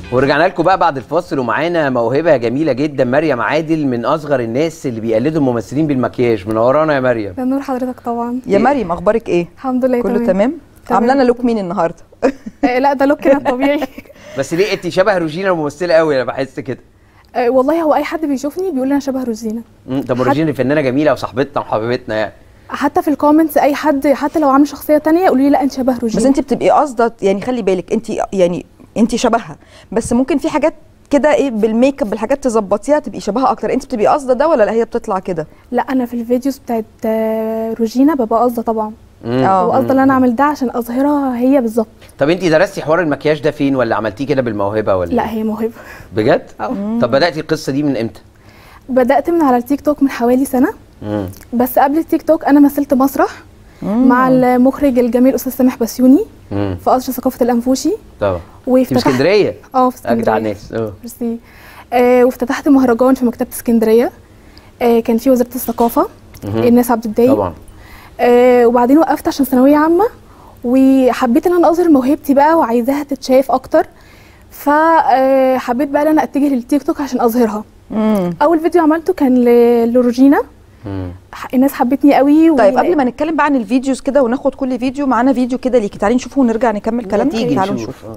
ورجعنا لكم بقى بعد الفاصل ومعانا موهبه جميله جدا مريم عادل من اصغر الناس اللي بيقلدوا الممثلين بالمكياج منورانا يا مريم ده نور حضرتك طبعا يا مريم اخبارك ايه الحمد لله كله تمام تمام. عامله لنا لوك مين النهارده آه لا ده لوك كده طبيعي بس ليه انت شبه روجينا الممثله قوي انا بحس كده آه والله هو اي حد بيشوفني بيقول لي انا شبه روزينا مم، طب حد- روجينا فنانه جميله وصاحبتنا وحبيبتنا يعني حتى في الكومنتس اي حد حتى لو عامل شخصيه تانية يقولوا لي لا انت شبه روزينا بس انت بتبقي قاصده يعني خلي بالك انت يعني انت شبهها بس ممكن في حاجات كده ايه بالميك اب بالحاجات تظبطيها تبقي شبهها اكتر انت بتبقي قاصده ده ولا لا هي بتطلع كده لا انا في الفيديوز بتاعت آه، روجينا ببقى قاصده طبعا مم. اه. وقصده ان انا اعمل ده عشان اظهرها هي بالظبط طب انت درستي حوار المكياج ده فين ولا عملتيه كده بالموهبه ولا لا هي موهبه بجد اه طب بداتي القصه دي من امتى بدات من على التيك توك من حوالي سنه مم. بس قبل التيك توك انا مثلت مسرح مع المخرج الجميل استاذ سامح بسيوني مم. في قصر ثقافه الانفوشي طبعا في وافتتحت اسكندريه اه في اسكندريه اجدع ناس اه ميرسي آه وافتتحت مهرجان في مكتبه اسكندريه آه كان في وزاره الثقافه الناس عبد الدايم طبعا آه وبعدين وقفت عشان ثانويه عامه وحبيت ان انا اظهر موهبتي بقى وعايزاها تتشاف اكتر فحبيت بقى ان انا اتجه للتيك توك عشان اظهرها امم اول فيديو عملته كان ل- لروجينا مم. ح- الناس حبتني قوي و- طيب قبل ما نتكلم بقى عن الفيديوز كده وناخد كل فيديو معانا فيديو كده ليكي تعالي نشوفه ونرجع نكمل كلامنا تيجي تعالوا نشوف نشوف اه.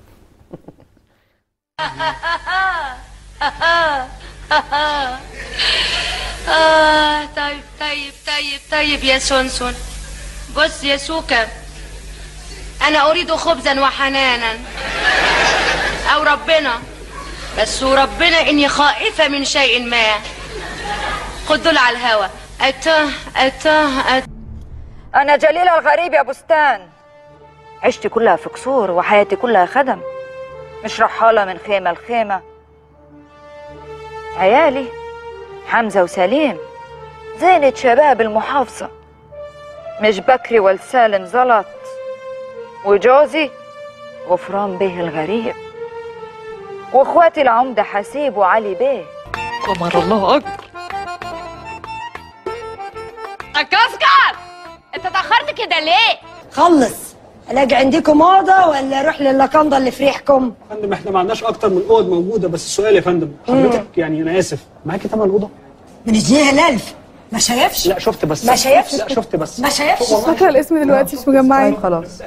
آه طيب طيب طيب طيب يا سونسون بص يا سوكا أنا أريد خبزا وحنانا أو ربنا بس وربنا إني خائفة من شيء ما خد دول على الهوا أتاه أتاه أتاه أنا جليلة الغريب يا بستان عشتي كلها في قصور وحياتي كلها خدم مش رحالة من خيمة لخيمة عيالي حمزة وسليم زينة شباب المحافظة مش بكري والسالم زلط وجوزي غفران بيه الغريب واخواتي العمدة حسيب وعلي بيه أمر الله أكبر كاسكر أنت تأخرت كده ليه؟ خلص الاقي عندكم اوضه ولا اروح لللقنده اللي في ريحكم يا فندم احنا ما عندناش اكتر من اوض موجوده بس السؤال يا فندم حضرتك يعني انا اسف معاكي ثمن اوضه؟ من الجنيه الالف ما شايفش لا شفت بس ما شايفش؟ لا شفت بس ما شايفش فاكره الاسم دلوقتي مش مجمعي طيب خلاص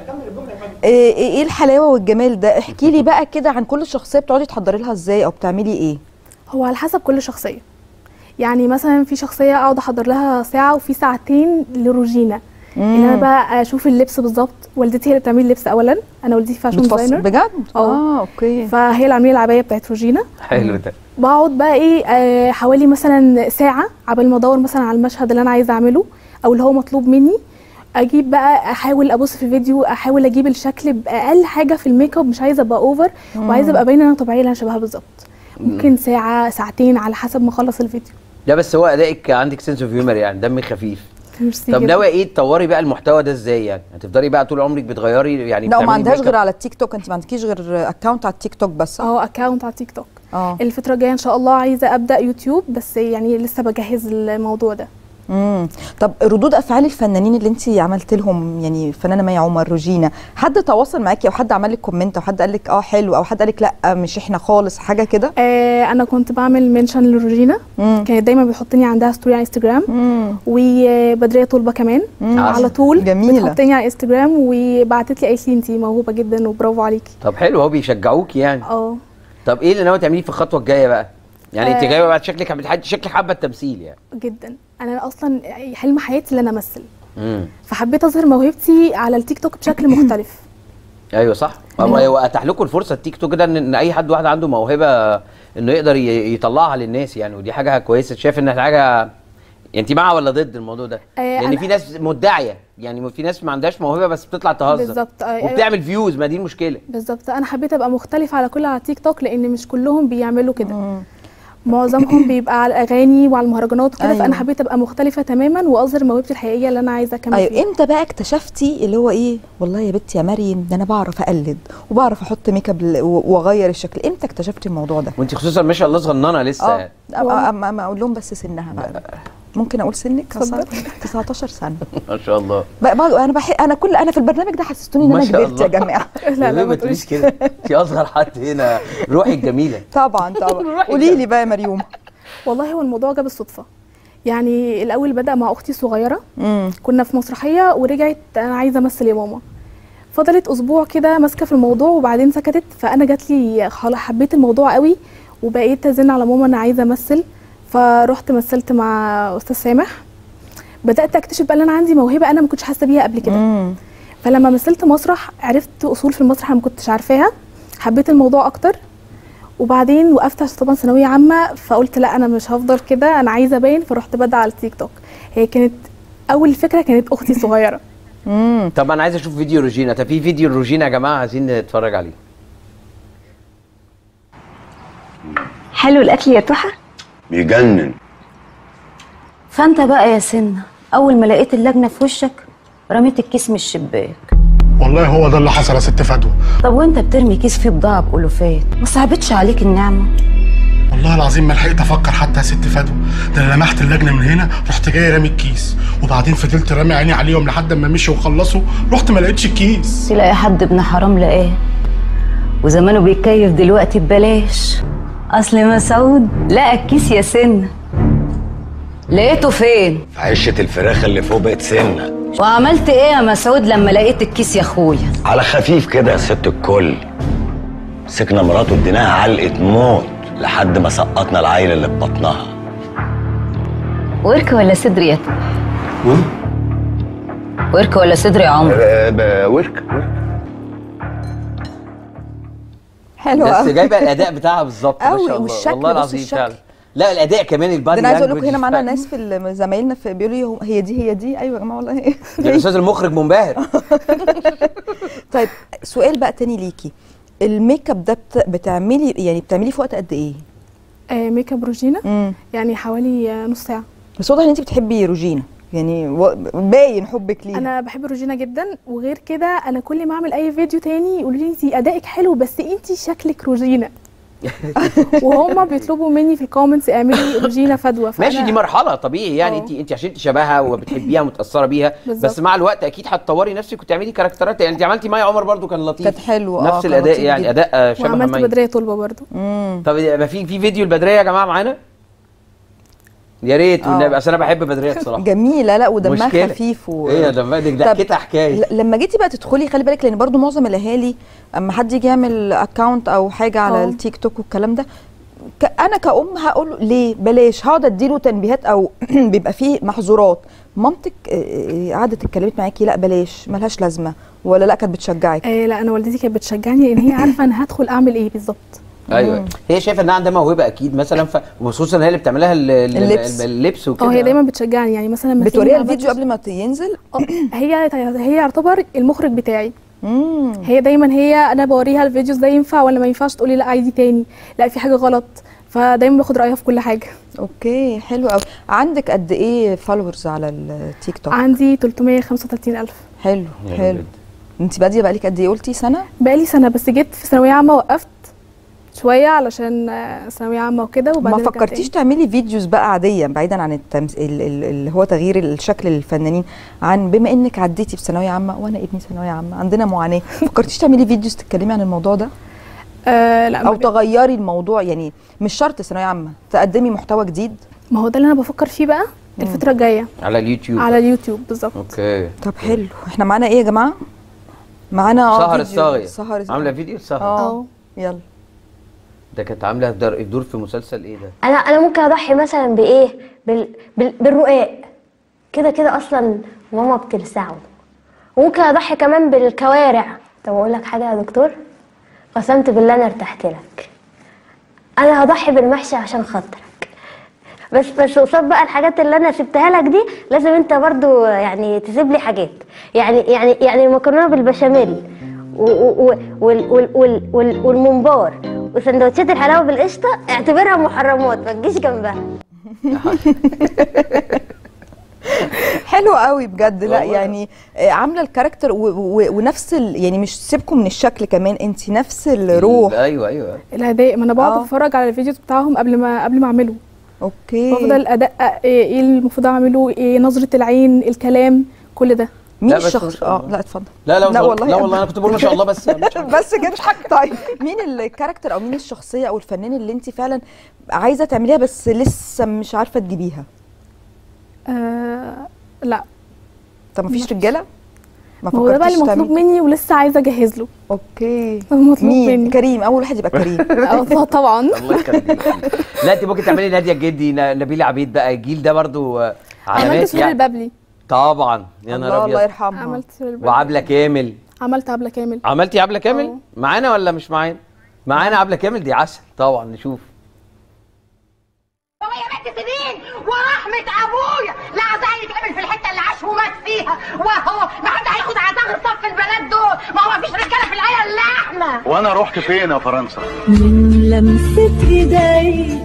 ايه ايه إيه الحلاوه والجمال ده احكي لي بقى كده عن كل شخصيه بتقعدي تحضري لها ازاي او بتعملي ايه هو على حسب كل شخصيه يعني مثلا في شخصيه اقعد احضر لها ساعه وفي ساعتين لروجينا ان انا بقى اشوف اللبس بالظبط والدتي هي اللي بتعمل لي اللبس اولا انا والدتي فاشن بتفصل ديزاينر بجد اه. اه اوكي فهي اللي عامله لي العبايه بتاعت روجينا حلو ده بقعد بقى ايه آه حوالي مثلا ساعه عبال ما ادور مثلا على المشهد اللي انا عايزه اعمله او اللي هو مطلوب مني اجيب بقى احاول ابص في الفيديو احاول اجيب الشكل باقل حاجه في الميك اب مش عايزه ابقى اوفر وعايزه ابقى باينه انا طبيعيه اللي انا شبهها بالظبط ممكن ساعه ساعتين على حسب ما اخلص الفيديو لا بس هو ادائك عندك سنس اوف هيومر يعني دمك خفيف ميرسي طب جدا. ناوي ايه تطوري بقى المحتوى ده ازاي يعني هتفضلي بقى طول عمرك بتغيري يعني لا وما بتعملي عندهاش ميك غير اب؟ على التيك توك انت ما عندكيش غير اكونت على التيك توك بس صح؟ اه اكونت على تيك توك اه الفتره الجايه ان شاء الله عايزه ابدا يوتيوب بس يعني لسه بجهز الموضوع ده امم طب ردود افعال الفنانين اللي انت عملت لهم يعني الفنانه مي عمر روجينا حد تواصل معاكي او حد عمل لك كومنت او حد قال لك اه حلو او حد قال لك لا مش احنا خالص حاجه كده آه انا كنت بعمل منشن لروجينا امم كانت دايما بيحطني عندها ستوري على انستجرام امم وبدريه طلبه كمان على طول جميلة. بتحطني على انستجرام وبعتت لي قالت لي انت موهوبه جدا وبرافو عليكي طب حلو اهو بيشجعوكي يعني اه طب ايه اللي ناوي تعمليه في الخطوه الجايه بقى يعني انت آه. جايه بعد شكلك بتحد- شكلك حابه التمثيل يعني جدا انا اصلا حلم حياتي ان انا امثل امم فحبيت اظهر موهبتي على التيك توك بشكل مختلف ايوه صح هو هو اتاح لكم الفرصه التيك توك ده ان إن اي حد واحد عنده موهبه انه يقدر ي- يطلعها للناس يعني ودي حاجه كويسه شايف انها حاجه يعني انت مع ولا ضد الموضوع ده؟ آه، لان أنا- في ناس مدعيه يعني في ناس ما عندهاش موهبه بس بتطلع تهزر بالظبط آه، وبتعمل فيوز ما دي المشكله بالظبط انا حبيت ابقى مختلفه على كل على تيك توك لان مش كلهم بيعملوا كده معظمهم بيبقى على الاغاني وعلى المهرجانات وكده أيوة. فانا حبيت ابقى مختلفه تماما واظهر موهبتي الحقيقيه اللي انا عايزه اكمل ايوه فيها امتى بقى اكتشفتي اللي هو ايه والله يا بنتي يا مريم ده انا بعرف اقلد وبعرف احط ميك اب ل- و- واغير الشكل امتى اكتشفتي الموضوع ده وانت خصوصا ما شاء الله صغننه لسه اه يعني. أما- أما- أما اقول لهم بس سنها بقى ممكن اقول سنك اتفضل. 19 سنه ما شاء الله بقى بقى انا بحب انا كل انا في البرنامج ده حسستوني ان ما انا شاء كبرت يا الله. جماعه لا لا ليه ما تقوليش تقوليش كده انت اصغر حد هنا روحي الجميله طبعا طبعا قولي لي بقى يا مريوم والله هو الموضوع جه بالصدفه يعني الاول بدا مع اختي الصغيره امم كنا في مسرحيه ورجعت انا عايزه امثل يا ماما فضلت اسبوع كده ماسكه في الموضوع وبعدين سكتت فانا جات لي خلاص حبيت الموضوع قوي وبقيت ازن على ماما انا عايزه امثل فرحت مثلت مع استاذ سامح بدات اكتشف بقى ان انا عندي موهبه انا ما كنتش حاسه بيها قبل كده امم فلما مثلت مسرح عرفت اصول في المسرح انا ما كنتش عارفاها حبيت الموضوع اكتر وبعدين وقفت عشان طبعا ثانويه عامه فقلت لا انا مش هفضل كده انا عايزه ابين فرحت بدأ على التيك توك هي كانت اول فكره كانت اختي الصغيره امم طب انا عايز اشوف فيديو روجينا طب في فيديو روجينا يا جماعه عايزين نتفرج عليه حلو الاكل يا توحه بيجنن فانت بقى يا سنه اول ما لقيت اللجنه في وشك رميت الكيس من الشباك والله هو ده اللي حصل يا ست فدوى طب وانت بترمي كيس فيه بضاعه بألوفات ما صعبتش عليك النعمه والله العظيم ما لحقت افكر حتى يا ست فدوى ده انا لمحت اللجنه من هنا رحت جاي رامي الكيس وبعدين فضلت رامي عيني عليهم لحد ما مشوا وخلصوا رحت ما لقيتش الكيس تلاقي حد ابن حرام لقاه وزمانه بيتكيف دلوقتي ببلاش اصل مسعود لقى الكيس يا سنه لقيته فين في عشة الفراخ اللي فوق بقت سنة وعملت ايه يا مسعود لما لقيت الكيس يا اخويا على خفيف كده يا ست الكل مسكنا مراته اديناها علقة موت لحد ما سقطنا العيل اللي في بطنها ورك ولا صدر يا توحة؟ ورك ولا صدر يا عمر ورك حلو بس قوي جايبه الاداء بتاعها بالظبط ما قوي، شاء الله والشكل، والله بص العظيم الشكل. فعلا لا الاداء كمان ده البادي انا عايزه اقول لكم language هنا معانا فعلا. ناس في ال- زمايلنا في بيقولوا لي هم- هي دي هي دي ايوه يا جماعه والله هي ده الاستاذ المخرج منبهر طيب سؤال بقى تاني ليكي الميك اب ده بت- بتعملي يعني بتعملي في وقت قد ايه؟ آه ميك اب روجينا امم يعني حوالي آه، نص ساعه بس واضح ان انت بتحبي روجينا يعني و- باين حبك ليها انا بحب روجينا جدا وغير كده انا كل ما اعمل اي فيديو تاني يقولوا لي انت ادائك حلو بس انت شكلك روجينا وهم بيطلبوا مني في الكومنتس اعملي روجينا فدوى فأنا- ماشي دي مرحله طبيعي يعني اه. انت انت عشان انت شبهها وبتحبيها ومتاثره بيها بالظبط. بس مع الوقت اكيد هتطوري نفسك وتعملي كاركترات يعني انت عملتي مايا عمر برضو كان لطيف كانت حلوة، اه، نفس كان الاداء لطيف يعني جدا. اداء آه، شبه وعملت مايا بدريه طلبه برضو امم طب يبقى في في فيديو البدريه يا جماعه معانا يا ريت اه. والنبي اصل انا بحب بدريه بصراحه جميله لا ودمها مشكلة. خفيف و... ايه يا دمها دي طب ضحكتها حكايه ل- لما جيتي بقى تدخلي خلي بالك لان برضو معظم الاهالي اما حد يجي يعمل اكونت او حاجه على اه. التيك توك والكلام ده ك- انا كأم هقول له ليه بلاش هقعد اديله تنبيهات او بيبقى فيه محظورات مامتك آه، آه، قعدت اتكلمت معاكي لا بلاش ملهاش لازمه ولا لا كانت بتشجعك آه لا انا والدتي كانت بتشجعني لان هي عارفه انا هدخل اعمل ايه بالظبط ايوه هي شايفه انها عندها موهبه اكيد مثلا ف... وخصوصا هي اللي بتعملها ال- ال- اللبس. اللبس وكده اه هي دايما بتشجعني يعني مثلا لما بتوريها تيجي الفيديو قبل ما ت- ينزل اه، هي هي يعتبر المخرج بتاعي امم هي دايما هي انا بوريها الفيديوز ده ينفع ولا ما ينفعش تقولي لا عايزي تاني لا في حاجه غلط فدايما باخد رايها في كل حاجه اوكي حلو قوي عندك قد ايه فولورز على التيك توك عندي 335 الف حلو جامد حلو جدا. انت باديه بقالك قد ايه قلتي سنه بقالي سنه بس جيت في ثانويه عامه وقفت شويه علشان آه، ثانويه عامه وكده ما وبعدين رجعت فكرتيش تاني. تعملي فيديوز بقى عاديه بعيدا عن التمس... ال- ال- اللي هو تغيير الشكل للفنانين عن بما انك عديتي في ثانويه عامه وانا ابني ثانويه عامه عندنا معاناه فكرتيش تعملي فيديوز تتكلمي عن الموضوع ده آه لا او ما, تغيري الموضوع يعني مش شرط ثانويه عامه تقدمي محتوى جديد ما هو ده اللي انا بفكر فيه بقى الفتره الجايه على اليوتيوب على اليوتيوب بالظبط اوكي طب حلو احنا معانا ايه يا جماعه معانا اه سهر فيديو. الصاغية سهر عامله فيديو سهر اه يلا ده كانت عامله دور, دور في مسلسل ايه ده انا انا ممكن اضحي مثلا بايه بال... بال... بالرقاق كده كده اصلا ماما بتلسعه وممكن اضحي كمان بالكوارع طب اقول لك حاجه يا دكتور قسمت بالله انا ارتحت لك انا هضحي بالمحشي عشان خاطرك بس بس قصاد بقى الحاجات اللي انا سبتها لك دي لازم انت برضو يعني تسيب لي حاجات يعني يعني يعني المكرونه بالبشاميل و- و- و- وال- وال- وال- وال- والممبار وسندوتشات الحلاوه بالقشطه اعتبرها محرمات ما تجيش جنبها حلو قوي بجد لا والله. يعني آه، عامله الكاركتر و... و... ونفس ال... يعني مش سيبكم من الشكل كمان انت نفس الروح ايوه ايوه الاداء ما انا بقعد اه. اتفرج على الفيديوز بتاعهم قبل ما قبل ما اعمله اوكي بفضل ادقق ايه إيه المفروض اعمله ايه نظره العين الكلام كل ده مين لا، بس ما الشخص شاء الله. اه لا اتفضل لا لا لا والله لا والله انا كنت بقول ما شاء الله بس بس كده طيب مين الكاركتر او مين الشخصيه او الفنان اللي انت فعلا عايزه تعمليها بس لسه مش عارفه تجيبيها آه لا طب مفيش رجاله ما ما هو ده بقى اللي فكرتيش مطلوب تعملي- مني ولسه عايزه اجهز له اوكي مطلوب مين مني كريم اول واحد يبقى كريم اه طبعا الله يخليك لا انت ممكن تعملي ناديه الجدي ن- نبيل عبيد بقى الجيل ده برضو آه، عملت علامات سرير يعني البابلي طبعا يا الله نهار الله ابيض يرحمها عملت سرير البابلي وعبله كامل عملت عبله كامل عملتي عبله كامل اه. معانا ولا مش معانا معانا عبله كامل دي عسل طبعا نشوف هو يا بنت سنين ورحمة أبويا لا عزاء يتعمل في الحتة اللي عاش ومات فيها وهو ما حد هياخد عزاء غير صف البنات دول ما هو مفيش رجالة في العيلة إلا إحنا وانا رحت فين يا فرنسا من لمسة ايديك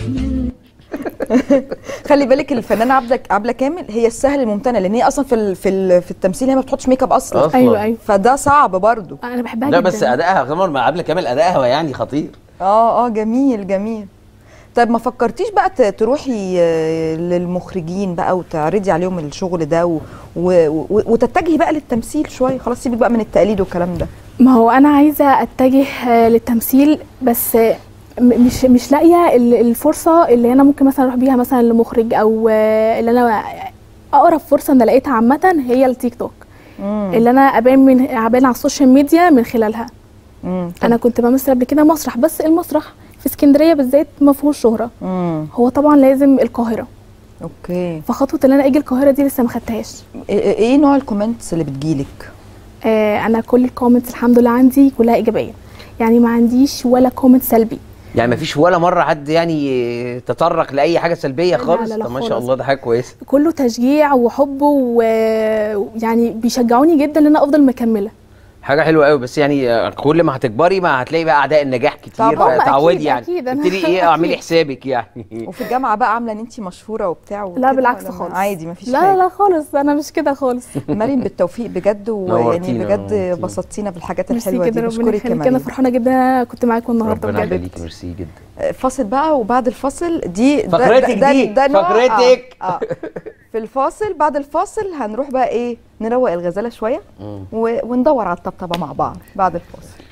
خلي بالك الفنانه عبله عبله كامل هي السهل الممتنع لان هي اصلا في ال- في ال- في التمثيل هي ما بتحطش ميك اب اصلا أصلاً. أيوة، أيوة. فده صعب برضو انا بحبها لا جدا بس ادائها غمر مع عبله كامل ادائها يعني خطير اه اه جميل جميل طيب ما فكرتيش بقى ت- تروحي آه، للمخرجين بقى وتعرضي عليهم الشغل ده و... و... و... وتتجهي بقى للتمثيل شويه خلاص سيبك بقى من التقليد والكلام ده ما هو انا عايزه اتجه آه، للتمثيل بس آه، م- مش مش لاقيه ال- الفرصه اللي انا ممكن مثلا اروح بيها مثلا لمخرج او آه، اللي انا اقرب فرصه انا لقيتها عامه هي التيك توك اللي انا ابان من ابان على السوشيال ميديا من خلالها مم. انا كنت بمثل قبل كده مسرح بس المسرح في اسكندريه بالذات ما فيهوش شهره مم. هو طبعا لازم القاهره اوكي فخطوه ان انا اجي القاهره دي لسه ما خدتهاش ايه ايه نوع الكومنتس اللي بتجيلك آه انا كل الكومنتس الحمد لله عندي كلها ايجابيه يعني ما عنديش ولا كومنت سلبي يعني ما فيش ولا مره حد يعني تطرق لاي حاجه سلبيه لا، خالص لا، لا طب ما شاء خالص. الله ده حاجه كويسه كله تشجيع وحب ويعني بيشجعوني جدا ان انا افضل مكمله حاجه حلوه قوي بس يعني آه، كل ما هتكبري ما هتلاقي بقى اعداء النجاح كتير طبعاً. فتعودي أكيد، يعني أكيد، أنا ابتدي ايه أكيد. اعملي حسابك يعني وفي الجامعه بقى عامله ان انت مشهوره وبتاع لا وكده بالعكس ولا خالص عادي مفيش لا حاجه لا لا خالص انا مش كده خالص مريم بالتوفيق بجد ويعني نورتينا، بجد نورتينا. بسطتينا بالحاجات ميرسي الحلوه دي جدا ربنا بشكرك يا يخليك انا مريم فرحانه جدا إن انا كنت معاكم النهارده ربنا بجد يخليكي ميرسي جدا فاصل بقى وبعد الفاصل دي ده- فقرتك ده- ده- دي، ده نوع- فقرتك. آه. آه. في الفاصل بعد الفاصل هنروح بقى ايه نروق الغزاله شويه و... وندور على الطبطبه مع بعض بعد الفاصل